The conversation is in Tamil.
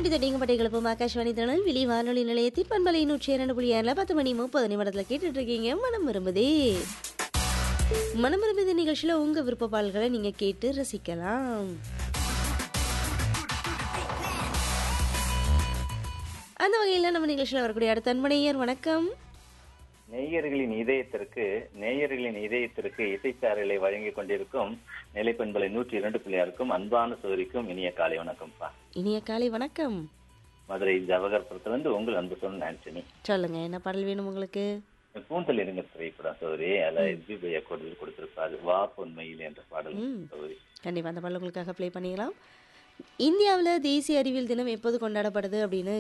அடி தட்டிங்க பட்டை கிளப்பும் ஆகாஷ்வாணி தனல் வெளி வானொலி நிலையத்தில் பண்பலை நூற்றி இரண்டு புள்ளி ஏழில் பத்து மணி முப்பது நிமிடத்தில் கேட்டுட்டு இருக்கீங்க மனம் விரும்புதே மனம் விரும்புதே நிகழ்ச்சியில் உங்கள் விருப்ப பாடல்களை நீங்கள் கேட்டு ரசிக்கலாம் அந்த வகையில் நம்ம நிகழ்ச்சியில் வரக்கூடிய அடுத்த அன்பனையர் வணக்கம் நேயர்களின் இதயத்திற்கு நேயர்களின் இதயத்திற்கு இசைச்சாரலை வழங்கிக் கொண்டிருக்கும் நிலைப்பண்பலை நூற்றி இரண்டு பிள்ளையாருக்கும் அன்பான சோதரிக்கும் இனிய காலை வணக்கம்ப்பா இனிய காலை வணக்கம் மதுரை ஜவகர்புரத்திலிருந்து உங்கள் அன்பு சொன்ன ஆண்டனி சொல்லுங்க என்ன பாடல் வேணும் உங்களுக்கு பூந்தல் இருங்க திரைப்படம் சௌரி அதில் எஸ்பி பையா கொடுத்து கொடுத்திருப்பாரு வா பொன்மையில் என்ற பாடல் ம். சௌரி கண்டிப்பாக அந்த பாடல் உங்களுக்காக ப்ளே பண்ணிக்கலாம் இந்தியாவில் தேசிய அறிவியல் தினம் எப்போது கொண்டாடப்படுது அப்படின்னு